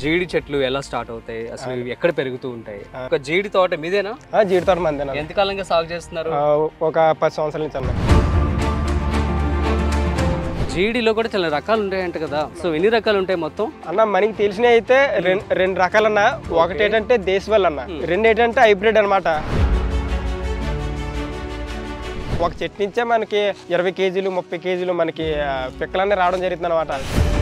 జీడి చెట్లు ఎలా స్టార్ట్ అవుతాయి అసలు ఇవి ఎక్కడ పెరుగుతూ ఉంటాయి ఒక జీడి తోట మీదేనా ఆ, జీడి తోట మందేనా ఎంతకాలంగా సాగు చేస్తున్నారు ఆ, ఒక పది సంవత్సరాల నుంచి అన్న జీడిలో కూడా చాలా రకాలు ఉంటాయంట కదా సో ఎన్ని రకాలు ఉంటాయి మొత్తం అన్న మనకి తెలిసినవి అయితే రెండు రెండు రకాలన్న ఒకటి ఏంటంటే దేశవల్ అన్న రెండు ఏంటంటే హైబ్రిడ్ అన్నమాట ఒక చెట్టు నుంచే మనకి ఇరవై కేజీలు ముప్పై కేజీలు మనకి ఆ, పిక్కలన్నీ రావడం జరుగుతుంది అనమాట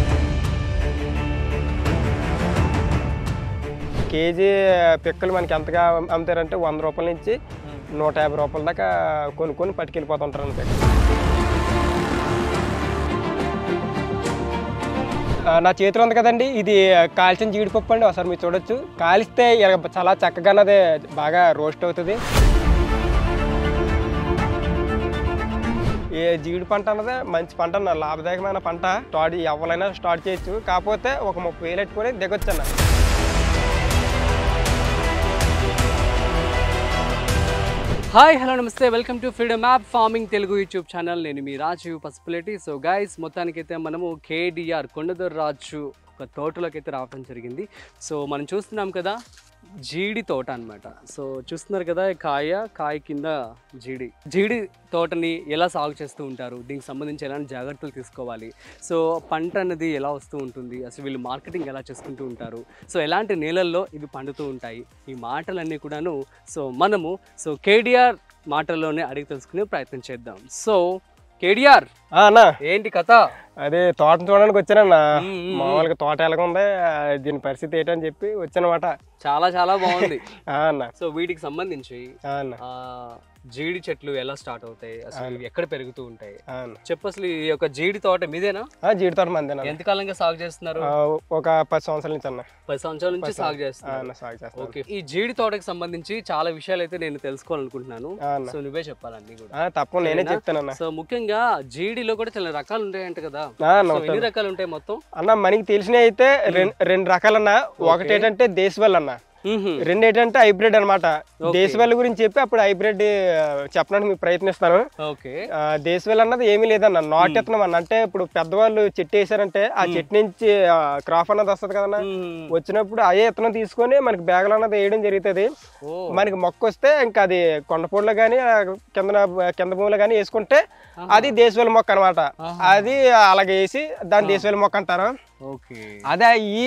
కేజీ పిక్కలు మనకి ఎంతగా అమ్ముతారంటే వంద రూపాయల నుంచి నూట యాభై రూపాయల దాకా కొనుక్కొని పట్టుకెళ్ళిపోతుంటారు అంతే ఆ, నా చేతిలో ఉంది కదండి ఇది కాల్చిన జీడిపప్పు అండి ఒకసారి మీరు చూడొచ్చు కాలిస్తే ఇలా చాలా చక్కగా అన్నది బాగా రోస్ట్ అవుతుంది ఏ జీడి పంట అన్నది మంచి పంట అన్న లాభదాయకమైన పంట స్టార్ట్ ఎవరైనా స్టార్ట్ చేయొచ్చు కాకపోతే ఒక ముప్పై వేలు పెట్టుకొని దిగొచ్చు అన్న hi hello namaste welcome to Freedom app farming Telugu YouTube channel నేను మీ రాజు పసిపిలిటీ సో గైస్ మొత్తానికైతే మనము కేడిఆర్ కొండదొర రాజు ఒక తోటలోకి అయితే రావడం జరిగింది సో మనం చూస్తున్నాం కదా జీడి తోట అన్నమాట సో చూస్తున్నారు కదా ఈ కాయ కాయ కింద జీడి జీడి తోటని ఎలా సాగు చేస్తూ ఉంటారు దీనికి సంబంధించి ఎలాంటి జాగ్రత్తలు తీసుకోవాలి సో పంట అనేది ఎలా వస్తూ ఉంటుంది అసలు వీళ్ళు మార్కెటింగ్ ఎలా చేసుకుంటూ ఉంటారు సో ఎలాంటి నేలల్లో ఇవి పండుతూ ఉంటాయి ఈ మాటలన్నీ కూడాను సో మనము సో కేడిఆర్ మాటల్లోనే అడిగి తెలుసుకునే ప్రయత్నం చేద్దాం సో కేడిఆర్ ఆ, అన్న ఏంటి కథ అదే తోటను చూడడానికి వచ్చానన్న మ్మ్, మ్మ్, మామూలుగా తోట ఎలాగ ఉంది ఆ, దీని పరిస్థితి ఏంటని చెప్పి వచ్చానమాట చాలా చాలా బాగుంది ఆ, అన్న సో వీటికి సంబంధించి ఆ, అన్న ఆ జీడి చెట్లు ఎలా స్టార్ట్ అవుతాయి అసలు ఇవి ఎక్కడ పెరుగుతూ ఉంటాయి ఆ, అన్న చెప్పు అసలు ఈ యొక్క జీడి తోట మీదేనా ఆ, జీడి తోట మందేనా ఎంతకాలంగా సాగు చేస్తున్నారు ఆ, ఒక పది సంవత్సరాల నుంచి అన్న పది సంవత్సరాల నుంచి సాగు ఆ, చేస్తున్నారు అన్న సాగు చేస్తాను ఓకే ఈ జీడి తోటకి సంబంధించి చాలా విషయాలు అయితే నేను తెలుసుకోవాలనుకుంటున్నాను ఆ, అన్న సో నువ్వే చెప్పాలన్నీ కూడా ఆ, తప్పకుండా నేనే సరేనా? చెప్తానన్న సో ముఖ్యంగా జీడిలో కూడా చాలా రకాలు ఉంటాయంట కదా ఆ, అన్న సో ఎన్ని రకాలు ఉంటాయి మొత్తం అన్న మనకి తెలిసినవి అయితే రెండు రెండు రకాలన్న ఒకటి ఏంటంటే దేశవల్ అన్న మ్మ్హ్మ్. రెండు ఏంటంటే హైబ్రిడ్ అనమాట దేశవల్ గురించి చెప్పి అప్పుడు హైబ్రిడ్ ఆ, చెప్పడానికి మీకు ప్రయత్నిస్తాను ఓకే ఆ, దేశవల్ అన్నది ఏమీ లేదన్న నాట్ ఎత్తనం అన్న అంటే ఇప్పుడు పెద్దవాళ్ళు చెట్టు వేసారంటే ఆ చెట్టు నుంచి క్రాప్ అన్నది వస్తుంది కదన్న మ్మ్. వచ్చినప్పుడు అదే ఇత్తనం తీసుకొని మనకి బ్యాగులు అన్నది వేయడం జరుగుతుంది ఓ మనకి మొక్క వస్తే ఇంకా అది కొండపూడిలో కానీ కింద కింద భూమిలో కానీ వేసుకుంటే అది దేశవల్లి మొక్క అనమాట అది అలాగే వేసి దాని దేశవల్లి మొక్క అంటారు ఓకే అదే ఈ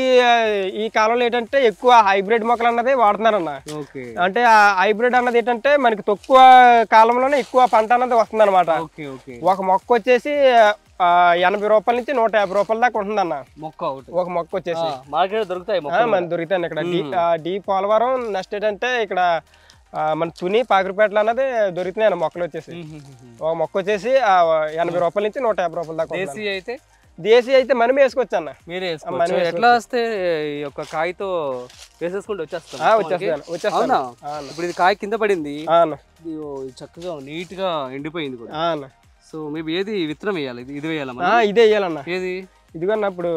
ఈ కాలంలో ఏంటంటే ఎక్కువ హైబ్రిడ్ మొక్కలు అన్నది వాడుతున్నారన్న ఓకే అంటే ఆ హైబ్రిడ్ అన్నది ఏంటంటే మనకి తక్కువ కాలంలోనే ఎక్కువ పంట అన్నది వస్తుంది అనమాట ఓకే ఓకే ఒక మొక్క వచ్చేసి ఆ, ఎనభై రూపాయల నుంచి నూట యాభై రూపాయల దాకా ఉంటుందన్న మొక్క ఒకటి ఒక మొక్క వచ్చేసి మార్కెట్ దొరుకుతాయి ఆ, మొక్క మన దొరుకుతాయి ఇక్కడ డి ఆ, డి పోలవరం నెక్స్ట్ ఏంటంటే ఇక్కడ ఆ, మన తుని పాకిరిపేటలో అన్నది దొరుకుతున్నాయి అన్న మొక్కలు వచ్చేసి ఒక మొక్క వచ్చేసి ఆ, ఎనభై రూపాయల నుంచి నూట యాభై రూపాయల దాకా ఉంటుంది. దేశీ అయితే దేశీ అయితే మనం వేసుకోవచ్చు అన్న మీరే మనం వేసుకోవచ్చు ఎట్లా వస్తే ఈ యొక్క కాయతో వేసేసుకుంటూ వచ్చేస్తాం ఆ, వచ్చేస్తాను వచ్చేస్తాను అవునా ఆ, అన్న ఇప్పుడు ఇది కాయ కింద పడింది ఆ, అన్న ఇది ఓ చక్కగా నీట్ గా ఎండిపోయింది కూడా ఆ, అన్న సో మేబీ ఏది విత్తనం వేయాలి ఇది ఇది వేయాలా ఆ, మనం? ఇదే వేయాలన్న ఏది ఇదిగో అన్న ఇప్పుడు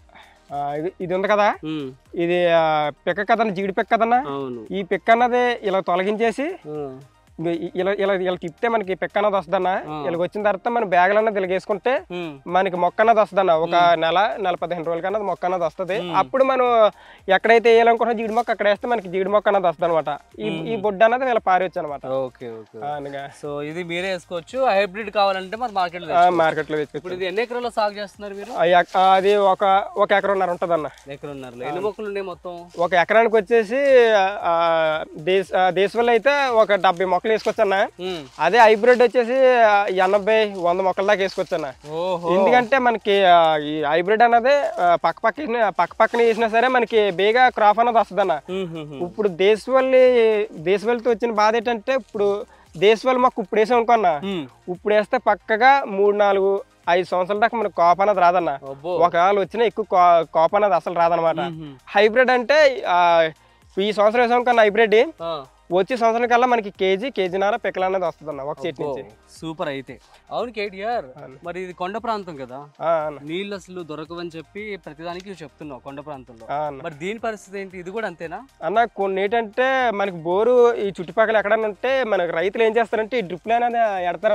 ఆ, ఇది ఇది ఉంది కదా ఉమ్, ఇది ఆ, పిక్క కదన్న జీడి పిక్క కదన్న అవును ఈ పిక్క అన్నది ఇలా తొలగించేసి ఆ, ఇంగ ఇ- ఇలా ఇలా ఇలా తిప్పితే మనకి పిక్క అన్నది వస్తుందన్న ఆ. ఇలా వచ్చిన తర్వాత మన బ్యాగులు అన్నది ఇలా వేసుకుంటే ఉమ్, మనకి మొక్క అన్నది వస్తుందన్న ఒక నెల నెల పదిహేను రోజులకి అన్నది మొక్క అన్నది వస్తుంది అప్పుడు మనం ఎక్కడైతే వేయాలనుకున్న జీడి మొక్క అక్కడ వేస్తే మనకి జీడి మొక్క అన్నది వస్తుంది అనమాట ఈ ఈ బొడ్డు అన్నది ఇలా పారవచ్చు అనమాట ఓకే ఓకే సో ఇది మీరే వేసుకోవచ్చు హైబ్రిడ్ కావాలంటే మరి మార్కెట్ మార్కెట్ లో తెచ్చుకోవచ్చు ఇప్పుడు ఇది ఎన్ని ఎకరాల్లో సాగు చేస్తున్నారు మీరు ఆ ఎక- ఆ, అది ఒక ఒక ఎకరన్నర ఉంటుందన్న ఎకరన్నరలో ఎన్ని మొక్కలు ఉన్నాయి మొత్తం ఒక ఎకరానికి వచ్చేసి ఆ, దేశ ఆ, దేశవల్ల అయితే ఒక డెబ్బై మొక్కలు వేసుకోవచ్చు అన్న ఉమ్, అదే హైబ్రిడ్ వచ్చేసి ఆ, ఎనభై వంద మొక్కల దాకా వేసుకోవచ్చు అన్న ఓహో ఎందుకంటే మనకి ఆ, ఈ హైబ్రిడ్ అన్నది ఆ, పక్క పక్క వేసిన- పక్క పక్కన వేసినా సరే మనకి బేగా క్రాప్ అన్నది వస్తుంది అన్న ఉమ్, ఉమ్, ఉమ్. ఇప్పుడు దేశవల్లి దేశవల్లితో వచ్చిన బాధ ఏంటంటే ఇప్పుడు దేశవల్లి మాకు ఇప్పుడు వేసాం అనుకున్నా ఉమ్, ఇప్పుడు వేస్తే పక్కగా మూడు నాలుగు ఐదు సంవత్సరాల దాకా మనకు కాప్ అన్నది రాదన్న అబ్బో ఒకవేళ వచ్చినా ఎక్కువ కా- కాప్ అన్నది అసలు రాదనమాట ఉమ్, హైబ్రిడ్ అంటే ఆ, ఈ సంవత్సరం వేసాం కన్నా హైబ్రిడ్ ఆ, వచ్చే సంవత్సరం కల్లా మనకి కేజీ కేజీన్నర పిక్కలు అనేది వస్తుంది అన్న ఒక చెట్టు నుంచి సూపర్ అయితే అవును కేటీఆర్ మరి ఇది కొండ ప్రాంతం కదా ఆ, అన్న నీళ్ళు అసలు దొరకవని చెప్పి ప్రతిదానికి నువ్వు చెప్తున్నావు కొండ ప్రాంతంలో ఆ, అన్న మరి దీని పరిస్థితి ఏంటి ఇది కూడా అంతేనా అన్న కొన్ని ఏంటంటే మనకి బోరు ఈ చుట్టుపక్కల ఎక్కడైనా ఉంటే మనకి రైతులు ఏం చేస్తారంటే ఈ డ్రిప్ లైన్ అనేది ఎడతారన్న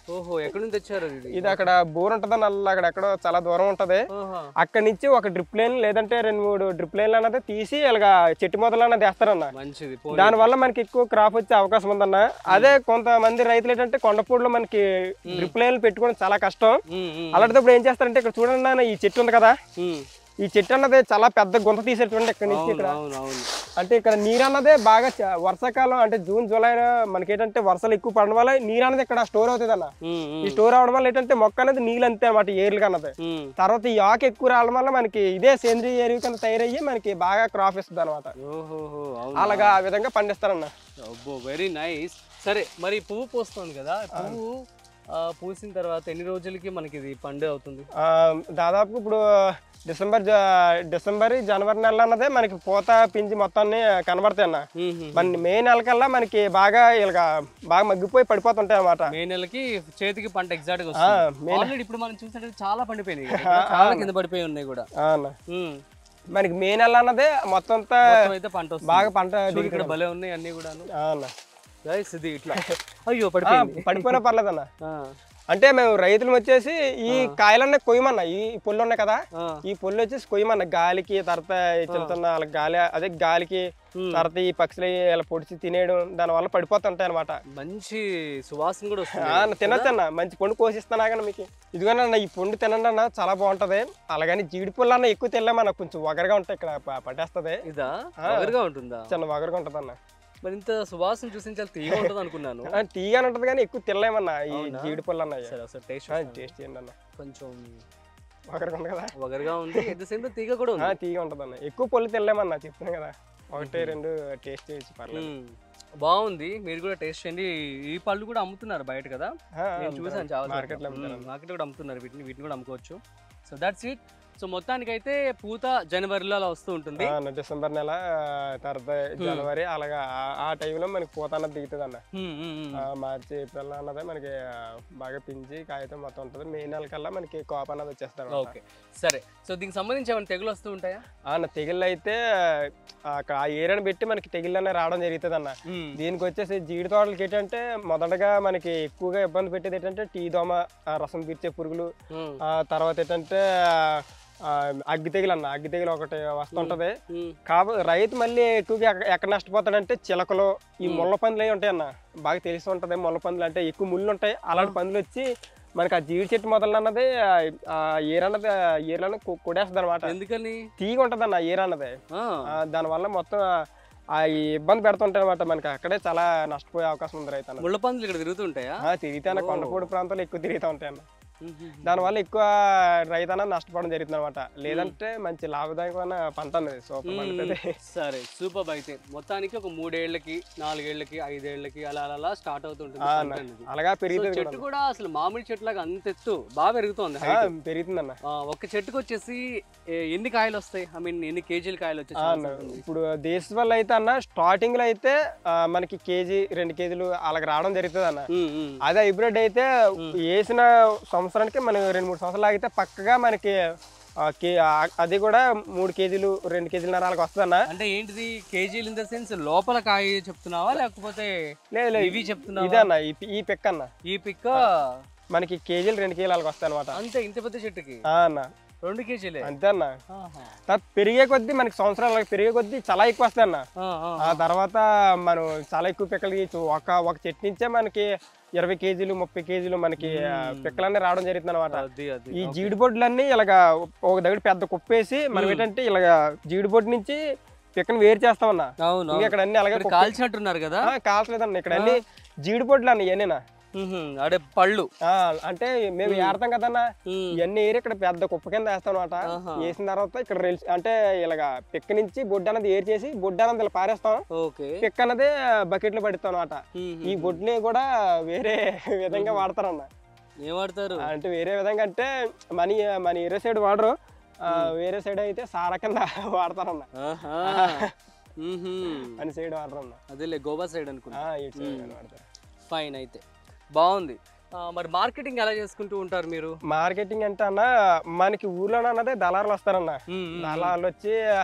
ఓహో ఎక్కడి నుంచి తెచ్చారు ఇది ఇది అక్కడ బోర్ ఉంటదన్న అల్ల అక్కడ ఎక్కడో చాలా దూరం ఉంటది ఓహో అక్కడి నుంచి ఒక డ్రిప్ లైన్ లేదంటే రెండు మూడు డ్రిప్ లైన్లు అన్నది తీసి ఇలాగా చెట్టు మొదలు అన్నది వేస్తారన్న మంచిది పోనీ. దాని వల్ల మనకి ఎక్కువ క్రాప్ వచ్చే అవకాశం ఉందన్న అదే కొంతమంది రైతులు ఏంటంటే కొండపూడిలో మనకి డ్రిప్ లైన్లు పెట్టుకోవడం చాలా కష్టం ఉమ్, ఉమ్, అలాంటప్పుడు ఏం చేస్తారంటే ఇక్కడ చూడండి నాన్న ఈ చెట్టు ఉంది కదా ఉమ్. ఈ చెట్టు అన్నది చాలా పెద్ద గుంత తీసారు చూడండి ఇక్కడ నుంచి అవును ఇక్కడ అవును అవును అంటే ఇక్కడ నీరు అన్నదే బాగా చ- వర్షాకాలం అంటే జూన్ జూలై మనకి ఏంటంటే వర్షాలు ఎక్కువ పడడం వల్ల నీరు అనేది ఇక్కడ స్టోర్ అవుతుంది అన్న ఉమ్, ఉమ్, ఈ స్టోర్ అవడం వల్ల ఏంటంటే మొక్క అనేది నీళ్ళు అంతే అన్నమాట ఏర్లు అన్నది ఉమ్. తర్వాత ఈ ఆకు ఎక్కువ రావడం వల్ల మనకి ఇదే సేంద్రియ ఎరువు కింద తయారయ్యి మనకి బాగా క్రాప్ ఇస్తుంది అనమాట ఓహోహో అవును అలాగా ఆ విధంగా పండిస్తారన్న అబ్బో వెరీ నైస్ సరే మరి పువ్వు పోస్తుంది కదా పువ్వు ఆ, పూసిన తర్వాత ఎన్ని రోజులకి మనకి ఇది పండు అవుతుంది ఆ, దాదాపు ఇప్పుడు డిసెంబర్ జ- డిసెంబర్ జనవరి నెల అన్నదే మనకి పూత పించి మొత్తాన్ని కనబడతాయి అన్న ఉమ్, ఉమ్. మన మే నెలకల్లా మనకి బాగా ఇలాగ బాగా మగ్గిపోయి పడిపోతుంటాయి అన్నమాట మే నెలకి చేతికి పంట ఎగ్జాక్ట్ గా ఆ, వస్తుంది ఆల్రెడీ ఇప్పుడు మనం చూసినట్టు చాలా పండిపోయినాయి కదా. చాలా కింద పడిపోయి ఉన్నాయి కూడా ఆ అన్న ఉమ్. మనకి మే నెల అన్నదే మొత్తం అంతా మొత్తం అయితే పంట వస్తుంది బాగా పంట చూడు ఇక్కడ భలే ఉన్నాయి అన్ని కూడాను ఆ అన్న గైస్ ఇది ఇట్లా అయ్యో ఆ, పడిపోయింది పడిపోయినా పర్లేదన్న ఆ, అంటే మేము రైతులు వచ్చేసి ఈ కాయలన్నీ కొయ్యమన్న ఈ పొల్లు ఉన్నాయి కదా ఆ. ఈ పొల్లు వచ్చేసి కొయ్యమన్న గాలికి తర్వాత ఈ చిన్న చిన్న వాళ్ళ గాలి అదే గాలికి తర్వాత ఈ పక్షులు ఇలా పొడిచి తినేయడం దాని వల్ల పడిపోతుంటాయి అనమాట మంచి సువాసన కూడా వస్తుంది తినొచ్చు అన్న మంచి పండు కోసిస్తానా కానీ మీకు ఇదిగోనన్న ఈ పండు తినండి అన్న చాలా బాగుంటది అలాగని జీడి పుల్ల అన్న ఎక్కువ తినలేమన్న కొంచెం వగరగా ఉంటాయి ఇక్కడ ప- పట్టేస్తది ఇదా వగరుగా ఉంటుందా చిన్న వగరగా ఉంటది అన్న మరి ఇంత సువాసన చూసి చాలా తీయగా ఉంటుంది అనుకున్నాను ఆ, తీయగానే ఉంటది కానీ ఎక్కువ తినలేమన్న ఈ జీడి పుల్ల అన్న సరే ఒకసారి టేస్ట్ టేస్ట్ చేయండి అన్న కొంచెం వగరగా ఉంది కదా వగరుగా ఉంది ఎట్ ద సేమ్ తీగ కూడా ఆ, ఉంది తీగ ఉంటది అన్న ఎక్కువ పొల్లు తినలేమన్నా చెప్తున్నాను కదా ఒకటి రెండు టేస్ట్ చేయొచ్చు పర్లేదు మ్మ్. బాగుంది మీరు కూడా టేస్ట్ చేయండి ఈ పళ్ళు కూడా అమ్ముతున్నారు బయట కదా ఆ, నేను చూసాను చాలా మార్కెట్లో అమ్ముతారు మార్కెట్ కూడా అమ్ముతున్నారు వీటిని వీటిని కూడా అమ్ముకోవచ్చు సో దట్స్ ఇట్ సో మొత్తానికైతే పూత జనవరిలో అలా వస్తూ ఉంటుంది ఆ, డిసెంబర్ నెల తర్వాత జనవరి అలాగా ఆ- ఆ టైంలో మనకి పూత అన్నది దిగుతుంది అన్న మ్మ్, మ్మ్, మ్మ్. ఆ, మార్చి ఏప్రిల్ అన్నది మనకి ఆ, బాగా పించి కాగితం మొత్తం ఉంటుంది మే నెల కల్లా మనకి కోప అన్నది వచ్చేస్తారు ఓకే సరే సో దీనికి సంబంధించి ఏమైనా తెగులు వస్తూ ఉంటాయా అన్న తెగిళ్ళు అయితే ఆ, అక్కడ ఆ ఏరియాని పెట్టి మనకి తెగిళ్ళు అనేవి రావడం జరుగుతుంది అన్న మ్మ్. దీనికి వచ్చేసి జీడి తోటలకి ఏంటంటే మొదటగా మనకి ఎక్కువగా ఇబ్బంది పెట్టేది ఏంటంటే టీ దోమ ఆ, రసం పీల్చే పురుగులు మ్మ్. ఆ తర్వాత ఏంటంటే ఆ, అగ్గి తెగులు అన్న అగ్గి తెగులు ఒకటి వస్తుంటది మ్మ్. కాబట్టి రైతు మళ్ళీ ఎక్కువగా ఎక్క- ఎక్కడ నష్టపోతాడంటే చిలకలు ఈ ముళ్ళ పందులు అవి ఉంటాయి అన్న బాగా తెలిసి ఉంటది ముళ్ళ పందులు అంటే ఎక్కువ ముళ్ళు ఉంటాయి అలాంటి పందులు వచ్చి మనకి ఆ జీడి చెట్టు మొదలు అన్నది ఆ- ఆ ఏర్ అన్నది ఏర్లను కొడేస్తుంది అనమాట ఎందుకని తీగ ఉంటది అన్న ఏర్ అన్నది ఆ, ఆ, దానివల్ల మొత్తం ఆ- ఆ ఈ ఇబ్బంది పెడుతుంటాయి అనమాట మనకి అక్కడే చాలా నష్టపోయే అవకాశం ఉంది రైతు అన్నది ముళ్ళ పందులు ఇక్కడ తిరుగుతుంటాయా ఆ, తిరిగితే అన్న కొండపూడి ప్రాంతాల్లో ఎక్కువ తిరుగుతూ ఉంటాయి అన్న మ్మ్, మ్మ్. దానివల్ల ఎక్కువ రైతు అన్నది నష్టపోవడం జరుగుతుంది అనమాట లేదంటే మంచి లాభదాయకమైన పంట అన్నది సూపర్ పండుతుంది సరే సూపర్ అయితే మొత్తానికి ఒక మూడేళ్లకి నాలుగేళ్లకి ఐదేళ్లకి అలా అలా అలా స్టార్ట్ అవుతుంటుంది ఆ, పంట అన్న. అనేది. అలాగా సో పెరుగుతుంది చెట్టు కూడా అసలు మామిడి చెట్లాగా అంత ఎత్తు బాగా పెరుగుతోంది ఆ, height. పెరుగుతుందన్న ఆ, ఒక చెట్టుకు వచ్చేసి ఏ- ఎన్ని కాయలు వస్తాయి ఐ మీన్ ఎన్ని కేజీల కాయలు వచ్చే ఆ, అన్న ఇప్పుడు దేశ వల్ల అయితే అన్న స్టార్టింగ్ లో అయితే ఆ, మనకి కేజీ రెండు కేజీలు అలాగ రావడం జరుగుతుంది అన్న అదే హైబ్రిడ్ అయితే వేసిన సంవత్సరానికి మనం రెండు మూడు సంవత్సరాలు ఆగితే పక్కగా మనకి ఆ, కే- ఆ, అది కూడా మూడు కేజీలు రెండు కేజీలన్నర అలాగ వస్తుంది అన్న అంటే ఏంటిది కేజీలు ఇన్ ద సెన్స్ లోపల కాయ చెప్తున్నావా లేకపోతే లేదు లేదు ఇవి చెప్తున్నావా ఇదే అన్న ఈ పి- ఈ పిక్ అన్న ఈ పిక్క మనకి కేజీలు రెండు కేజీలు అలాగ వస్తాయి అనమాట అంతే ఇంత పెద్ద చెట్టుకి అన్న రెండు కేజీలే అంతే అన్న ఆహా. తర్వాత పెరిగే కొద్దీ మనకి సంవత్సరాలు అలాగ పెరిగే కొద్దీ చాలా ఎక్కువ వస్తాయి అన్న ఆ, ఆ. ఆ తర్వాత మనం చాలా ఎక్కువ పిక్కలు తీయచ్చు ఒక ఒక చెట్టు నుంచే మనకి ఇరవై కేజీలు ముప్పై కేజీలు మనకి ఆ, పిక్కలన్నీ రావడం జరుగుతుంది అనమాట అది అది ఈ జీడి బొడ్లన్నీ ఇలాగా ఒక దగ్గర పెద్ద కుప్పేసి మనం ఏంటంటే ఇలాగా జీడి బొడ్డు నుంచి పిక్కను వేరు చేస్తామన్నా అవును ఇంకా ఇక్కడ అన్ని అలాగే ఇక్కడ కాల్చినట్టున్నారు కదా ఆ, కాల్చలేదన్న ఇక్కడ అన్ని జీడి బొడ్లు అన్న ఇవన్నీనా మ్హూ. అడే పళ్ళు ఆ, అంటే మేము ఏడతాం కదన్నా మ్. ఇవన్నీ ఏరి ఇక్కడ పెద్ద కుప్ప కింద వేస్తాం అనమాట ఆహా. వేసిన తర్వాత ఇక్కడ రిల్స్- అంటే ఇలాగా పిక్క నుంచి బొడ్డు అన్నది ఏరి చేసి బొడ్డు అన్నది ఇలా పారేస్తాం ఓకే పిక్ అన్నది బకెట్ లో పడుతాం అనమాట మ్మ్. ఈ బొడ్డుని కూడా వేరే విధంగా వాడతారన్న ఏం వాడతారు అంటే వేరే విధంగా అంటే మన మన ఏరే సైడ్ వాడరు ఆ, వేరే సైడ్ అయితే సారా కింద వాడతారన్న ఆహా. మ్హూ. మన సైడ్ వాడరన్న అదేలే గోవా సైడ్ అనుకున్నా ఆ, ఇటు సైడ్ వాడతారు ఫైన్ అయితే బాగుంది ఆ, మరి మార్కెటింగ్ ఎలా చేసుకుంటూ ఉంటారు మీరు మార్కెటింగ్ అంటే అన్న మనకి ఊర్లో అన్నదే దళారులు వస్తారన్న మ్మ్, మ్మ్. దళారులు వచ్చి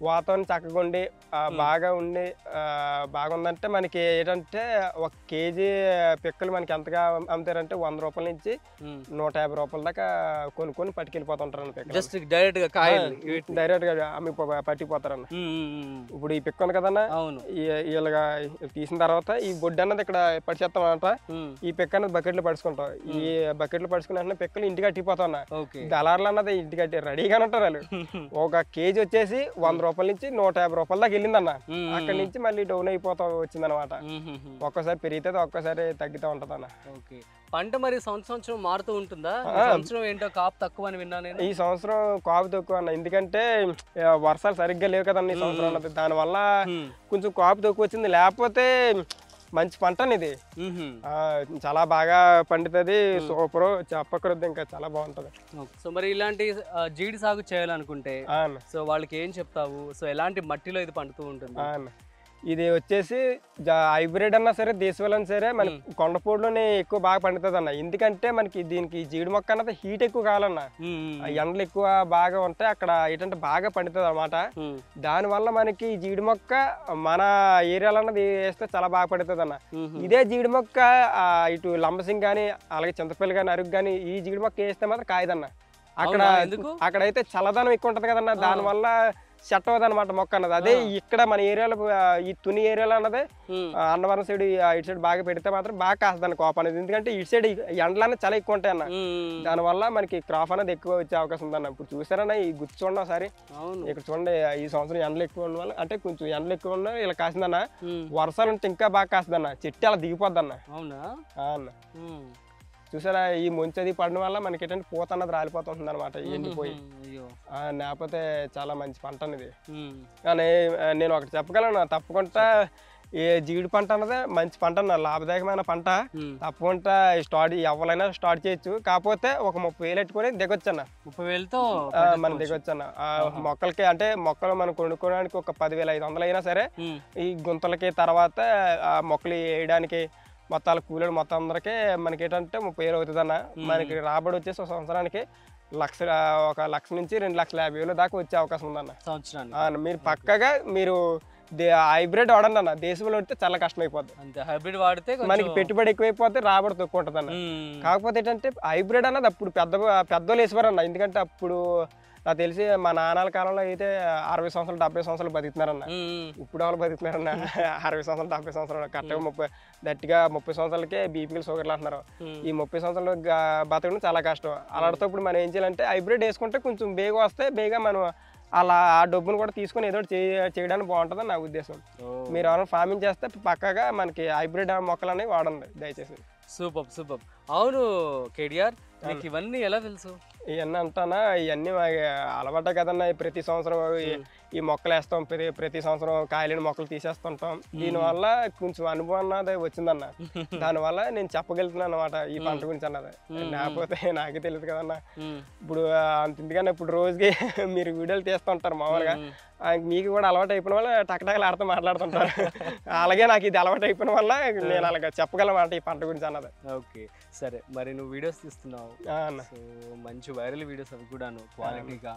వాతావరణం చక్కగా ఉండి ఆ, బాగా ఉండి ఆ, బాగుందంటే మనకి ఏంటంటే ఒక కేజీ పిక్కలు మనకి ఎంతగా అమ్ముతారంటే వంద రూపాయల నుంచి నూట యాభై రూపాయల దాకా కొనుక్కొని పట్టుకెళ్ళిపోతుంటారు పిక్కలు జస్ట్ డైరెక్ట్ గా కాయలు వీటిని. డైరెక్ట్ గా అమ్మి పట్టిపోతారన్న ఉమ్, ఉమ్, ఉమ్. ఇప్పుడు ఈ పిక్క ఉంది కదన్నా అవును ఈ- ఇలాగా తీసిన తర్వాత ఈ బొడ్డు అన్నది ఇక్కడ పడిచేస్తాం అనమాట ఉమ్, ఈ పిక్క అన్నది బకెట్లో పడుచుకుంటాం ఈ బకెట్లో పడుచుకుని వెంటనే పిక్కలు ఇంటికి అట్టిపోతాం అన్న ఓకే దళారులు అన్నది ఇంటికి అట్టి రెడీగానే ఉంటారు వాళ్ళు ఒక కేజీ వచ్చేసి వంద రూపాయల నుంచి నూట యాభై రూపాయల దాకా వెళ్ళిందన్న ఉమ్, అక్కడి నుంచి మళ్ళీ డౌన్ అయిపోతా వచ్చిందనమాట ఉమ్, ఉమ్, ఉమ్. ఒక్కసారి పెరిగితే ఒక్కసారి తగ్గుతూ ఉంటది అన్న ఓకే పంట మరి సంవత్సరం సంవత్సరం మారుతూ ఉంటుందా ఈ ఆ. సంవత్సరం ఏంటో కాపు తక్కువ అని విన్నా నేను ఈ సంవత్సరం కాపు తక్కువ అన్న ఎందుకంటే ఆ, వర్షాలు సరిగ్గా లేవు కదన్న ఈ సంవత్సరం అన్నది దానివల్ల ఉమ్, కొంచెం కాపు తక్కువ వచ్చింది లేకపోతే మంచి పంట అన్న ఇది ఉమ్, ఉమ్. ఆ, చాలా బాగా పండుతుంది సూపర్ చెప్పకూడదు ఇంకా చాలా బాగుంటది ఓకే. సో మరి ఇలాంటి ఆ, జీడి సాగు చేయాలనుకుంటే ఆ అన్న సో వాళ్ళకి ఏం చెప్తావు సో ఎలాంటి మట్టిలో ఇది పండుతూ ఉంటుంది ఆ అన్న ఇది వచ్చేసి హైబ్రిడ్ అన్నా సరే దేశవాళీ అన్నా సరే మన కొండపూడిలోనే ఎక్కువ బాగా పండుతుంది అన్న ఎందుకంటే మనకి దీనికి జీడి మొక్క అన్నది హీట్ ఎక్కువ కావాలన్న ఉమ్, ఉమ్, ఆ ఎండలు ఎక్కువ బాగా ఉంటాయి అక్కడ ఏంటంటే బాగా పండుతుంది అనమాట ఉమ్, దానివల్ల మనకి ఈ జీడి మొక్క మన ఏరియాలో అన్నది వేస్తే చాలా బాగా పడుతుంది అన్న ఉమ్, ఉమ్. ఇదే జీడి మొక్క ఆ, ఇటు లంబసింగ్ కానీ అలాగే చింతపల్లి కానీ అరుగు కానీ ఈ జీడి మొక్క వేస్తే మాత్రం కాయదన్న అక్కడ అవునా? ఎందుకు? అక్కడైతే చల్లదనం ఎక్కువ ఉంటది కదన్న దానివల్ల సెట్ అవ్వదు అనమాట మొక్క అన్నది అదే ఇక్కడ మన ఏరియాలో ఆ, ఈ తుని ఏరియాలో అన్నది ఉమ్, ఆ, అన్నవరం సైడ్ ఇటు సైడ్ బాగా పెడితే మాత్రం బాగా కాస్తుంది కోప అనేది ఎందుకంటే ఇటు సైడ్ ఎండలు అనేది చాలా ఎక్కువ ఉంటాయి అన్న ఉమ్, దానివల్ల మనకి క్రాప్ అనేది ఎక్కువ వచ్చే అవకాశం ఉందన్న ఇప్పుడు చూసారన్న ఈ గుర్తు చూడండి ఒకసారి అవును ఇక్కడ చూడండి ఈ సంవత్సరం ఎండలు ఎక్కువ ఉన్న వల్ల అంటే కొంచెం ఎండలు ఎక్కువ ఉన్నా ఇలా కాసిందన్న ఉమ్, వర్షాలు ఉంటే ఇంకా బాగా కాస్తుందన్న చెట్టు అలా దిగిపోద్దన్న అవునా ఆ అన్న ఉమ్, చూసారా ఈ ముంచు అది పడడం వల్ల మనకి ఏంటంటే పూత అన్నది రాలిపోతుంది అనమాట ఎండిపోయి ఉమ్, అయ్యో ఆ, లేకపోతే చాలా మంచి పంట అనేది ఉమ్, కానీ ఆ, నేను ఒకటి చెప్పగలను తప్పకుండా ఏ జీడి పంట అన్నది మంచి పంట అన్న లాభదాయకమైన పంట ఉమ్. తప్పకుండా స్టార్ట్ ఎవరైనా స్టార్ట్ చేయొచ్చు కాకపోతే ఒక ముప్పై వేలు పెట్టుకొని దిగొచ్చు అన్న ముప్పై వేలతో ఆ, మనం దిగొచ్చు అన్న ఆ, మొక్కలకి అంటే మొక్కలు మనం కొనుక్కోవడానికి ఒక పదివేల ఐదు వందలు అయినా సరే ఉమ్, ఈ గుంతలకి తర్వాత ఆ మొక్కలు వేయడానికి మొత్తాల కూలీలు మొత్తం అందరికీ మనకి ఏంటంటే ముప్పై వేలు అవుతుంది అన్న మనకి రాబడి వచ్చేసి ఒక సంవత్సరానికి లక్ష ఒక లక్ష నుంచి రెండు లక్షల యాభై వేలు దాకా వచ్చే అవకాశం ఉందన్న సంవత్సరానికి ఆ, మీరు పక్కగా మీరు హైబ్రిడ్ వాడండి అన్న దేశంలో వస్తే చాలా కష్టం అయిపోద్ది అంతే హైబ్రిడ్ వాడితే కొంచెం మనకి పెట్టుబడి ఎక్కువైపోతే రాబడి తక్కువ ఉంటుంది అన్న ఉమ్, కాకపోతే ఏంటంటే హైబ్రిడ్ అన్నది అప్పుడు పెద్ద పెద్దోళ్ళు వేసేవారన్న ఎందుకంటే అప్పుడు నాకు తెలిసి మా నాన్నల కాలంలో అయితే అరవై సంవత్సరాలు డెబ్బై సంవత్సరాలు బతుకుతున్నారన్న ఉమ్, ఇప్పుడు వాళ్ళు బతుకుతున్నారన్న అరవై సంవత్సరాలు డెబ్బై సంవత్సరాలు కరెక్ట్గా ముప్పై గట్టిగా ముప్పై సంవత్సరాలకే బీపీలు షుగర్లు అంటున్నారు ఉమ్, ఈ ముప్పై సంవత్సరాలు గా- బతకడం చాలా కష్టం అలాంటితో ఇప్పుడు మనం ఏం చేయాలంటే హైబ్రిడ్ వేసుకుంటే కొంచెం బేగా వస్తే బేగా మనం అలా ఆ డబ్బును కూడా తీసుకొని ఏదో ఒకటి చేయ- చేయడానికి బాగుంటుందని నా ఉద్దేశం ఓ, మీరు ఎవరైనా ఫార్మింగ్ చేస్తే పక్కగా మనకి హైబ్రిడ్ మొక్కలు అనేవి వాడండి దయచేసి సూపర్ సూపర్ అవును కేడిఆర్ మీకు ఇవన్నీ ఎలా తెలుసు ఇవన్నీ అంటానా ఇవన్నీ మాకు అలవాటే కదన్నా ఈ ప్రతి సంవత్సరం ఈ- ఈ మొక్కలు వేస్తాం ప్రతి ప్రతి సంవత్సరం కాయలేని మొక్కలు తీసేస్తుంటాం దీనివల్ల కొంచెం అనుభవం అన్నది వచ్చిందన్న దానివల్ల నేను చెప్పగలుగుతున్నాను అనమాట ఈ పంట గురించి అన్నది లేకపోతే నాకే తెలియదు కదన్నా ఉమ్, ఇప్పుడు ఆ, అంత ఎందుకన్నా ఇప్పుడు రోజుకి మీరు వీడియోలు తీస్తుంటారు మామూలుగా ఉమ్. ఆ, మీకు కూడా అలవాటు అయిపోయిన వల్ల టకటకలు ఆడుతూ మాట్లాడుతుంటారు అలాగే నాకు ఇది అలవాటు అయిపోయిన వల్ల నేను అలాగ చెప్పగలమాట ఈ పంట గురించి అన్నది ఓకే సరే మరి నువ్వు వీడియోస్ తీస్తున్నావు ఆ, అన్న సో మంచి వైరల్ వీడియోస్ అవి కూడాను క్వాలిటీగా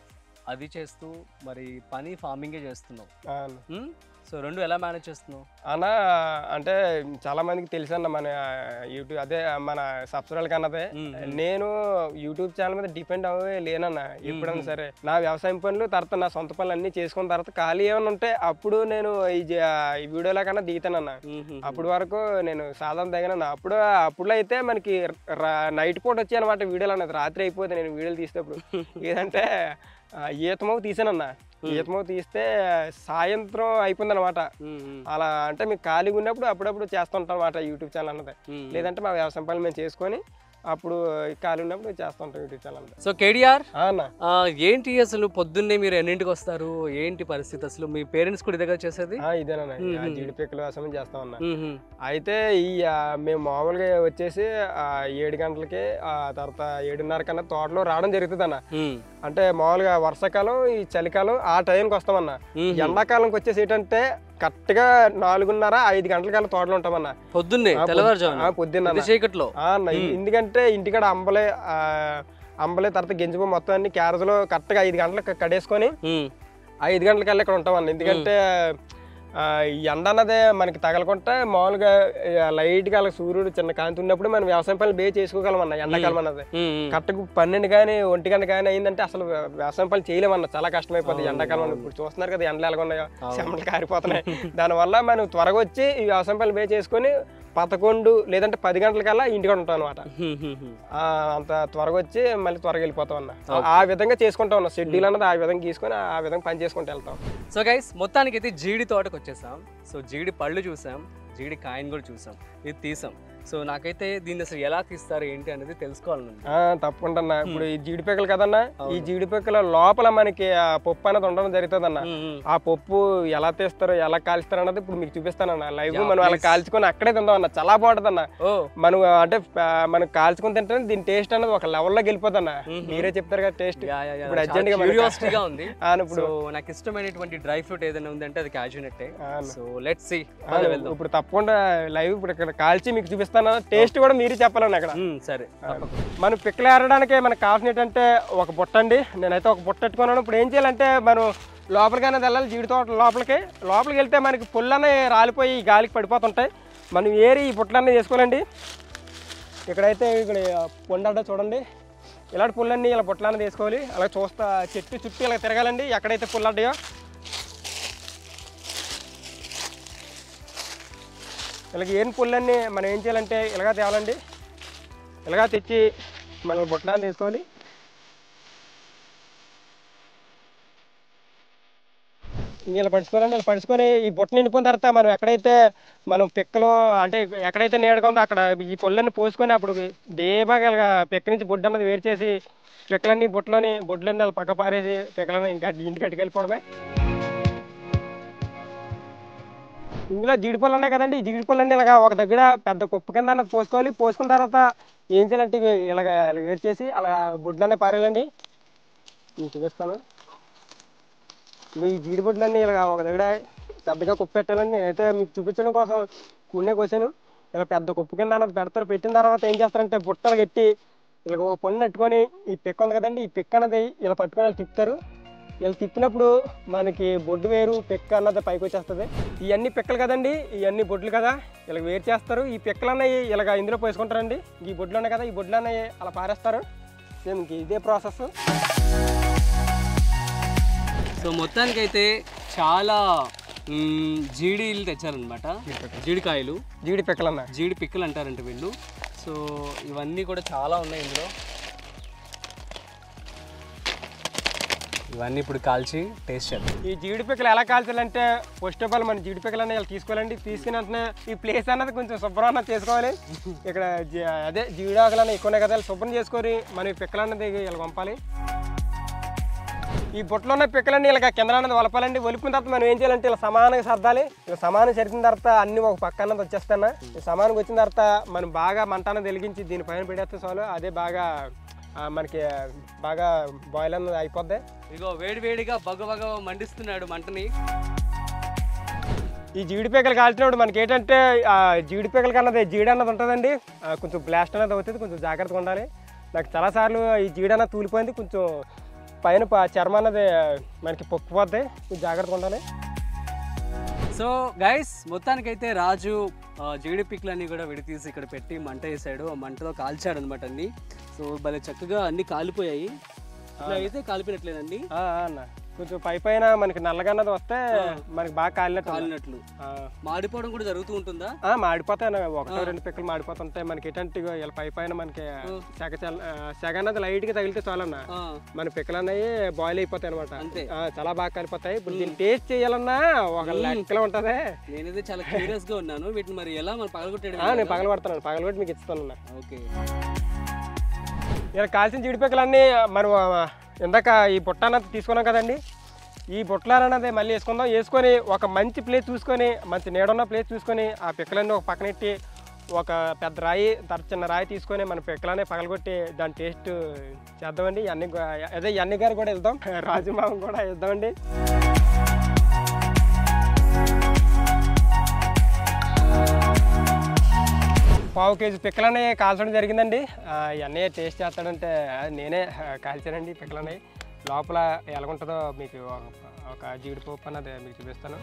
అది చేస్తూ మరి పని ఫార్మింగే చేస్తున్నావు ఆ, అన్న ఉమ్? సో రెండు ఎలా మేనేజ్ చేస్తున్నావు అన్న అంటే చాలా మందికి తెలుసు అన్న మన యూట్యూబ్ అదే మన సబ్స్క్రైబర్కి అన్నదే నేను యూట్యూబ్ ఛానల్ మీద డిపెండ్ అవ్వే లేనన్న ఎప్పుడైనా సరే నా వ్యవసాయం పనులు తర్వాత నా సొంత పనులు అన్ని చేసుకున్న తర్వాత ఖాళీ ఏమైనా ఉంటే అప్పుడు నేను ఈ జ- ఈ వీడియోల కన్నా దిగుతానన్న ఉహుం. అప్పటి వరకు నేను సాధారణ తగిన అప్పుడు అప్పుడు అయితే మనకి నైట్ పూట వచ్చాయి అనమాట వీడియోలు అన్నది రాత్రి అయిపోతే నేను వీడియోలు తీసేటప్పుడు ఏదంటే ఆ, ఈతమవు తీసానన్న ఈతమవు తీస్తే సాయంత్రం అయిపోయింది అనమాట ఉమ్, ఉమ్, అలా అంటే మీకు ఖాళీగా ఉన్నప్పుడు అప్పుడప్పుడు చేస్తుంటాం అనమాట యూట్యూబ్ ఛానల్ అన్నది ఉమ్. లేదంటే మా వ్యవసాయం పనులు మేము చేసుకొని అప్పుడు ఖాళీ ఉన్నప్పుడు చేస్తుంటాం యూట్యూబ్ ఛానల్ అన్నది సో కేడిఆర్ ఆ అన్న ఆ, ఏంటి అసలు పొద్దున్నే మీరు ఎన్నింటికి వస్తారు ఏంటి పరిస్థితి అసలు మీ పేరెంట్స్ కూడా ఇదే చేసేది ఆ, ఇదేనన్న ఆ, జీడి పిక్కల వ్యవసాయం చేస్తాం అన్న ఉహుం. అయితే ఈ ఆ, మేము మామూలుగా వచ్చేసి ఆ, ఏడు గంటలకి ఆ తర్వాత ఏడున్నర కన్నా తోటలో రావడం జరుగుతుంది అన్న ఉమ్, అంటే మామూలుగా వర్షాకాలం ఈ చలికాలం ఆ టైంకి వస్తామన్న ఉహుం. ఎండాకాలంకి వచ్చేసి ఏంటంటే కరెక్ట్గా నాలుగున్నర ఐదు గంటల కల్లా తోటలో ఉంటామన్న పొద్దున్నే ఆ, పొద్దు- తెల్లవారుజామున ఆ, పొద్దున్న ఇది చీకట్లో ఆ, అన్న ఎందుకంటే ఇంటికాడ అంబలే ఆ, అంబలే తర్వాత గింజపు మొత్తం అన్ని క్యారేజ్లో కరెక్ట్గా ఐదు గంటలకు కడేసుకొని ఉమ్, ఐదు గంటలకల్లా ఇక్కడ ఉంటాం అన్న ఎందుకంటే ఆ, ఈ ఎండ అన్నదే మనకి తగలకుంటే మామూలుగా లైట్ గా అలా సూర్యుడు చిన్న కాంతి ఉన్నప్పుడు మనం వ్యవసాయం పనులు బే చేసుకోగలం అన్న ఎండాకాలం అన్నది కరెక్ట్గా పన్నెండు కానీ ఒంటి గంట కానీ అయిందంటే అసలు వ్యవసాయం పనులు చేయలేమన్న చాలా కష్టమైపోతుంది ఎండాకాలం అని. ఇప్పుడు చూస్తున్నారు కదా ఎండలు ఎలాగ ఉన్నాయో చెమటలు కారిపోతున్నాయి దానివల్ల మనం త్వరగా వచ్చి ఈ వ్యవసాయం పనులు బే చేసుకొని పదకొండు లేదంటే పది గంటలకల్లా ఇంటికి ఉంటాం అనమాట అంత త్వరగా వచ్చి మళ్ళీ త్వరగా వెళ్ళిపోతాం అన్న ఆ విధంగా చేసుకుంటాం అన్న షెడ్యూల్ అన్నది ఆ విధంగా తీసుకొని ఆ విధంగా పని చేసుకుంటూ వెళ్తాం సో గైస్ మొత్తానికి అయితే జీడి తోటకు వచ్చేసాం సో జీడి పళ్ళు చూసాం జీడి కాయను కూడా చూసాం ఇది తీసాం సో నాకైతే దీన్ని అసలు ఎలా తీస్తారు ఏంటి అనేది తెలుసుకోవాలని ఆ, తప్పకుండా అన్న ఇప్పుడు ఈ జీడి పిక్కలు కదన్నా ఈ జీడి పిక్కల లోపల మనకి ఆ పప్పు అనేది ఉండడం జరుగుతుంది అన్న ఆ పప్పు ఎలా తీస్తారో ఎలా కాల్స్తారు అన్నది ఇప్పుడు మీకు చూపిస్తానన్న లైవ్ మనం అలా కాల్చుకొని అక్కడే తిందాం అన్న చాలా బాగుంటుంది అన్న ఓ మనం అంటే ఆ, మనం కాల్చుకొని తింటే దీని టేస్ట్ అనేది ఒక లెవెల్లోకి వెళ్ళిపోతుంది అన్న మీరే చెప్తారు కదా టేస్ట్ యా, యా, యా. ఇప్పుడు చాలా urgent గా మనకి- curiosity గా ఉంది ఆ, ఇప్పుడు సో నాకు ఇష్టమైనటువంటి డ్రై ఫ్రూట్ ఏదైనా ఉందంటే అది క్యాజు నట్టే ఆ, సో లెట్స్ సి ఆ, ఇప్పుడు తప్పకుండా లైవ్ ఇప్పుడు ఇక్కడ కాల్చి మీకు చూపిస్తాను టేస్ట్ కూడా మీరే చెప్పాలన్న అక్కడ సరే తప్పకుండా. మనం పిక్కలు ఏరడానికి మనకు కావాల్సిన ఏంటంటే ఒక బుట్ట అండి నేనైతే ఒక బుట్ట పెట్టుకున్నాను ఇప్పుడు ఏం చేయాలంటే మనం లోపలికి అనేది వెళ్ళాలి జీడి తోట లోపలికి లోపలికి వెళ్తే మనకి పుల్లనే రాలిపోయి ఈ గాలికి పడిపోతుంటాయి మనం ఏరి ఈ బుట్టలన్నీ చేసుకోవాలండి ఇక్కడైతే ఇక్కడ పొండడ్డ చూడండి ఇలాంటి పుల్లన్నీ ఇలా బుట్టలన్నీ తీసుకోవాలి అలా చూస్తా చెట్టు చుట్టూ ఇలా తిరగాలండి ఎక్కడైతే పుల్లడ్డాయో ఇలాగ ఏం పుల్లన్నీ మనం ఏం చేయాలంటే ఇలాగా తేవాలండి ఇలాగా తెచ్చి మనం బుట్టలను తీసుకోవాలి ఇలా పడుచుకోవాలండి ఇలా పడుచుకొని ఈ బుట్ట నిండిపోయిన తర్వాత మనం ఎక్కడైతే మనం పిక్కలో అంటే ఎక్కడైతే నీడగా ఉందో అక్కడ ఈ పుల్లన్ని పోసుకొని అప్పుడు డేబాగా ఇలాగా పిక్క నుంచి బుడ్డ అన్నది వేరు చేసి పిక్కలన్నీ బుట్టలోని బుడ్లన్నీ అలా పక్క పారేసి పిక్కలని ఇంకా ఇంటికి అట్టుకెళ్ళిపోవడమే ఇందులో జీడిపళ్ళు ఉన్నాయి కదండి ఈ జీడిపళ్ళన్నీ ఇలాగ ఒక దగ్గర పెద్ద కుప్ప కింద అన్నది పోసుకోవాలి పోసుకున్న తర్వాత ఏం చేయాలంటే ఇవి ఇలాగ ఇలా వేరు చేసి అలా బుడ్లన్నీ పారేయాలండి నేను చూపిస్తాను ఇవి ఈ జీడిపళ్ళన్నీ ఇలాగ ఒక దగ్గర పెద్దగా కుప్ప పెట్టాలండి నేనైతే మీకు చూపించడం కోసం కూనే కోసాను ఇలా పెద్ద కుప్ప కింద అన్నది పెడతారు పెట్టిన తర్వాత ఏం చేస్తారంటే బుట్టలు కట్టి ఇలా ఒక పొన్ను పెట్టుకొని ఈ పిక్క ఉంది కదండి ఈ పిక్క అన్నది ఇలా పట్టుకొని ఇలా తిప్పుతారు ఇలా తిప్పినప్పుడు మనకి బొడ్డు వేరు పిక్క అన్నది పైకి వచ్చేస్తుంది ఇవన్నీ పిక్కలు కదండి ఇవన్నీ బొడ్లు కదా ఇలా వేరు చేస్తారు ఈ పిక్కలు అన్నవి ఇలాగ ఇందులో పోసుకుంటారండి ఈ బొడ్లు ఉన్నాయి కదా ఈ బొడ్లు అన్నవి అలా పారేస్తారు సేమ్ ఇంక ఇదే ప్రాసెస్ సో మొత్తానికైతే చాలా మ్మ్, జీడీలు తెచ్చారనమాట జీడికాయలు జీడి పిక్కలు అన్న జీడి పిక్కలు అంటారంట వీళ్ళు సో ఇవన్నీ కూడా చాలా ఉన్నాయి ఇందులో ఇవన్నీ ఇప్పుడు కాల్చి టేస్ట్ చేద్దాం ఈ జీడి పిక్కలు ఎలా కాల్చాలంటే ఫస్ట్ ఆఫ్ ఆల్ మన జీడి పిక్కలు అనేవి ఇలా తీసుకోవాలండి తీసుకున్న వెంటనే ఈ ప్లేస్ అన్నది కొంచెం శుభ్రం అన్నది చేసుకోవాలి ఇక్కడ జీ- అదే జీడి ఆకులు అన్నవి ఎక్కువ ఉన్నాయి కదా ఇలా శుభ్రం చేసుకొని మన ఈ పిక్కలు అన్నది ఇలా పంపాలి ఈ బుట్టలో ఉన్న పిక్కలన్నీ ఇలా కింద అన్నది వలపాలండి ఒలిపిన తర్వాత మనం ఏం చేయాలంటే ఇలా సమానంగా సర్దాలి ఇలా సమానం సరిచిన తర్వాత అన్ని ఒక పక్క అన్నది వచ్చేస్తాను ఈ సమానంగా వచ్చిన తర్వాత మనం బాగా మంట అన్నది వెలిగించి దీని పైన పెడేస్తే చాలు అదే బాగా ఆ, మనకి బాగా బాయిల్ అన్నది అయిపోద్ది ఇగో వేడి వేడిగా బగ బగ మండిస్తున్నాడు మంటని ఈ జీడిపేకలు కాల్చినప్పుడు మనకి ఏంటంటే ఆ జీడిపేకల కన్నది జీడి అన్నది ఉంటుందండి ఆ, కొంచెం బ్లాస్ట్ అనేది అవుతుంది కొంచెం జాగ్రత్తగా ఉండాలి నాకు చాలాసార్లు ఈ జీడి అన్నది తూలిపోయింది కొంచెం పైన ప- చర్మం అన్నది మనకి పొక్కుపోద్ది కొంచెం జాగ్రత్తగా ఉండాలి సో గైస్ మొత్తానికైతే రాజు ఆ, జీడి పిక్లన్నీ కూడా విడతీసి ఇక్కడ పెట్టి మంట వేసాడు ఆ మంటలో కాల్చాడు అనమాట అన్ని సో భలే చక్కగా అన్ని కాలిపోయాయి ఇట్లా అయితే కాలిపోయినట్లేదండి ఆ, ఆ అన్న కొంచెం పై పైన మనకి నల్లగా అన్నది వస్తే మనకి బాగా కాలినట్టు ఉంది. కాలినట్లు ఆ, మాడిపోవడం కూడా జరుగుతూ ఉంటుందా ఆ, మాడిపోతాయి అన్న. ఒకటో రెండు పిక్కలు మాడిపోతుంటాయి మనకి ఏంటంటే ఇగో ఇలా పై పైన మనకి సెగ చల్ల ఆ, సెగ అన్నది లైట్గా తగిలితే చాలన్న ఆ, మన పిక్కలు అన్నవి బాయిల్ అయిపోతాయి అనమాట అంతే. చాలా బాగా కలిపోతాయి ఇప్పుడు దీన్ని టేస్ట్ చేయాలన్నా ఒక లెక్కలో ఉంటది నేనైతే చాలా క్యూరియస్ గా ఉన్నాను వీటిని మరి ఎలా మనం ఆ, పగలగొట్టేయడం నేను పగలబడతాను పగలబెట్టి మీకు ఇస్తాను ఓకే ఇలా కాల్చిన జీడిపిక్కలన్నీ మనం ఆ, ఇందాక ఈ బుట్ట అన్నది తీసుకున్నాం కదండి ఈ బుట్టలు అన్నది మళ్ళీ వేసుకుందాం వేసుకొని ఒక మంచి ప్లేస్ చూసుకొని మంచి నీడున్న ప్లేస్ చూసుకొని ఆ పిక్కలన్నీ ఒక పక్కనెట్టి ఒక పెద్ద రాయి తర్వాత చిన్న రాయి తీసుకొని మన పిక్కలనే పగలగొట్టి దాని టేస్ట్ చేద్దామండి అన్ని అదే అన్ని గారు కూడా వెళ్దాం రాజు మామ కూడా వెళ్దామండి పావు కేజీ పిక్కలనే కాల్చడం జరిగిందండి ఆ, ఇవన్నీ టేస్ట్ చేస్తాడంటే ఆ, నేనే ఆ, కాల్చానండి పిక్కలనే లోపల ఎలాగుంటుందో మీకు ఒక- ఒక జీడిపప్పు అన్నది మీకు చూపిస్తాను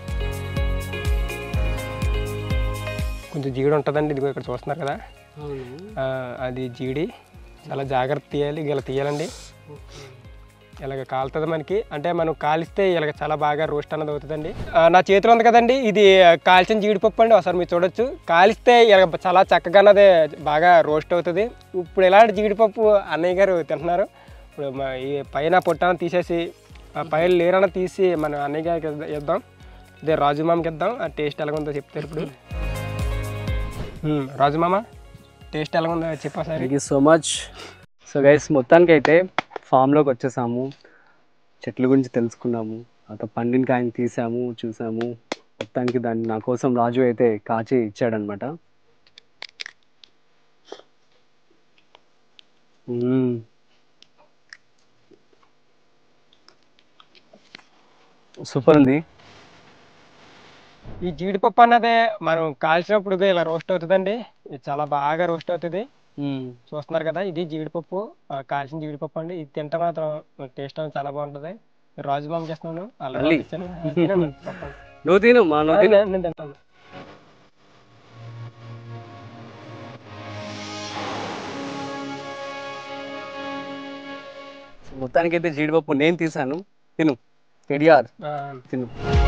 కొంచెం జీడి ఉంటుందండి ఇదిగో ఇక్కడ చూస్తున్నారు కదా అవును ఆ, అది జీడి చాలా జాగ్రత్త తీయాలి ఇలా తీయాలండి ఇలాగ కాలుతుంది మనకి అంటే మనం కాలిస్తే ఇలాగ చాలా బాగా రోస్ట్ అన్నది అవుతుందండి ఆ, నా చేతిలో ఉంది కదండి ఇది కాల్చిన జీడిపప్పు అండి ఒకసారి మీరు చూడొచ్చు కాలిస్తే ఇలాగ చాలా చక్కగా అన్నది బాగా రోస్ట్ అవుతుంది ఇప్పుడు ఇలాంటి జీడిపప్పు అన్నయ్య గారు తింటున్నారు ఇప్పుడు మా ఈ పైన పొట్టాన తీసేసి ఆ పైన లేరన తీసి మన అన్నయ్య గారికి ఇద్ద- ఇద్దాం ఇదే రాజు మామకి ఇద్దాం ఆ టేస్ట్ ఎలా ఉందో చెప్తారు ఇప్పుడు ఉమ్, రాజు మామ టేస్ట్ ఎలా ఉందో చెప్పా సరే thank you so much so guys మొత్తానికి అయితే ఫామ్లోకి వచ్చేసాము చెట్ల గురించి తెలుసుకున్నాము తర్వాత పండిన కాయని తీసాము చూసాము మొత్తానికి దాన్ని నా కోసం రాజు అయితే కాచి ఇచ్చాడనమాట మ్మ్. సూపర్ ఉంది ఈ జీడిపప్పు అన్నదే మనం కాల్చినప్పుడు ఇదిగో ఇలా రోస్ట్ అవుతుందండి ఇది చాలా బాగా రోస్ట్ అవుతుంది మ్మ్. చూస్తున్నారు కదా ఇది జీడిపప్పు ఆ, కాల్చిన జీడిపప్పు అండి ఇది తింటే మాత్రం టేస్ట్ అనేది చాలా బాగుంటుంది రాజు బామ్ చేస్తున్నాను అలా మళ్ళీ? ఇచ్చాను. తినండి, పప్పండి. నువ్వు తిను మా నువ్వు తిను నేను- నేను తింటాను మొత్తానికి అయితే జీడిపప్పు నేను తీసాను తిను కేడిఆర్ ఆ, తిను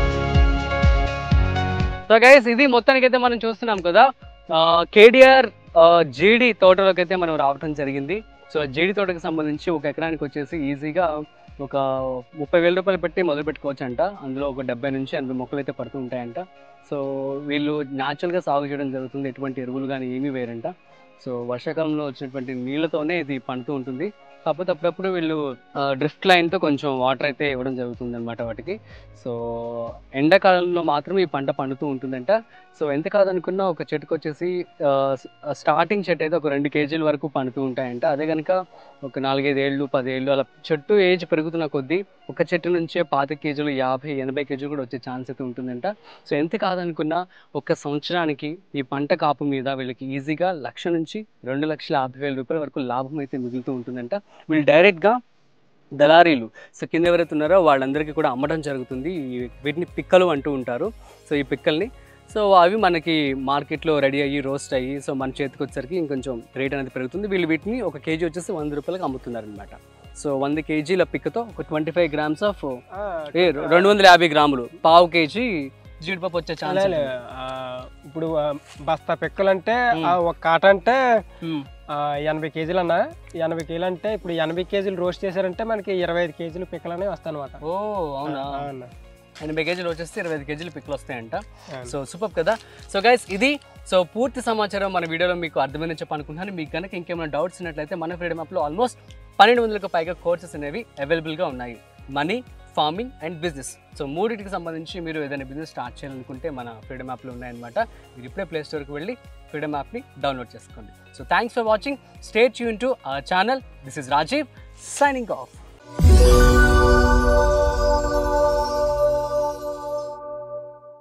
సో గైస్ ఇది మొత్తానికి అయితే మనం చూస్తున్నాం కదా కేడిఆర్ జీడి తోటలోకి అయితే మనం రావటం జరిగింది సో జీడి తోటకి సంబంధించి ఒక ఎకరానికి వచ్చేసి ఈజీగా ఒక ముప్పై వేల రూపాయలు పెట్టి మొదలు పెట్టుకోవచ్చు అంట అందులో ఒక డెబ్బై నుంచి ఎనభై మొక్కలు అయితే పడుతూ ఉంటాయంట సో వీళ్ళు న్యాచురల్గా సాగు చేయడం జరుగుతుంది ఎటువంటి ఎరువులు కానీ ఏమీ వేరంట సో వర్షాకాలంలో వచ్చినటువంటి నీళ్ళతోనే ఇది పండుతూ ఉంటుంది కాకపోతే అప్పుడప్పుడు వీళ్ళు డ్రిఫ్ట్ లైన్తో కొంచెం వాటర్ అయితే ఇవ్వడం జరుగుతుంది అనమాట వాటికి సో ఎండాకాలంలో మాత్రం ఈ పంట పండుతూ ఉంటుందంట సో ఎంత కాదనుకున్నా ఒక చెట్టుకు వచ్చేసి స్టార్టింగ్ చెట్టు అయితే ఒక రెండు కేజీల వరకు పండుతూ ఉంటాయంట అదే కనుక ఒక నాలుగైదు ఏళ్ళు పదేళ్ళు అలా చెట్టు ఏజ్ పెరుగుతున్న కొద్దీ ఒక చెట్టు నుంచే పాతి కేజీలు యాభై ఎనభై కేజీలు కూడా వచ్చే ఛాన్స్ అయితే ఉంటుందంట సో ఎంత కాదనుకున్నా ఒక సంవత్సరానికి ఈ పంట కాపు మీద వీళ్ళకి ఈజీగా లక్ష నుంచి రెండు లక్షల యాభై వేల రూపాయల వరకు లాభం అయితే మిగులుతూ ఉంటుందంట వీళ్ళు డైరెక్ట్గా దళారీలు సో కింద ఎవరైతే ఉన్నారో వాళ్ళందరికీ కూడా అమ్మడం జరుగుతుంది ఈ- వీటిని పిక్కలు అంటూ ఉంటారు సో ఈ పిక్కల్ని సో అవి మనకి మార్కెట్లో రెడీ అయ్యి రోస్ట్ అయ్యి సో మన చేతికి వచ్చేసరికి ఇంకొంచెం రేట్ అనేది పెరుగుతుంది వీళ్ళు వీటిని ఒక కేజీ వచ్చేసి వంద రూపాయలకు అమ్ముతున్నారు అనమాట సో వంద కేజీల పిక్కతో ఒక ట్వంటీ ఫైవ్ గ్రామ్స్ ఆఫ్ ఆ, ఏ రెండు వందల యాభై గ్రాములు పావు కేజీ జీడిపప్పు వచ్చే ఛాన్స్ లే, లే, ఆ, ఇప్పుడు ఆ, బస్తా పిక్కలు అంటే ఉమ్. ఆ, ఒక కాట అంటే ఆ, ఎనభై కేజీలు అన్న ఎనభై కేజీలు అంటే ఇప్పుడు ఎనభై కేజీలు రోస్ట్ చేశారంటే మనకి ఇరవై ఐదు కేజీలు పిక్కలు అనేవి వస్తాయి అనమాట ఓ అవునా ఎనభై కేజీలు వచ్చేస్తే ఇరవై ఐదు కేజీలు పిక్కలు వస్తాయంట సో సూపర్ కదా సో గైస్ ఇది సో పూర్తి సమాచారం మన వీడియోలో మీకు అర్థమైందని చెప్పి అనుకుంటున్నాను మీకు కనుక ఇంకేమైనా డౌట్స్ ఉన్నట్లయితే మన ఫ్రీడమ్ యాప్లో ఆల్మోస్ట్ పన్నెండు వందలకు పైగా కోర్సెస్ అనేవి అవైలబుల్గా ఉన్నాయి money farming and business so మూడింటికి సంబంధించి మీరు ఏదైనా బిజినెస్ స్టార్ట్ చేయాలనుకుంటే మన ఫ్రీడమ్ యాప్లో ఉన్నాయన్నమాట మీరు ఇప్పుడే ప్లే స్టోర్కి వెళ్ళి ఫ్రీడమ్ యాప్ని డౌన్లోడ్ చేసుకోండి so thanks for watching stay tune to our channel this is Rajiv signing of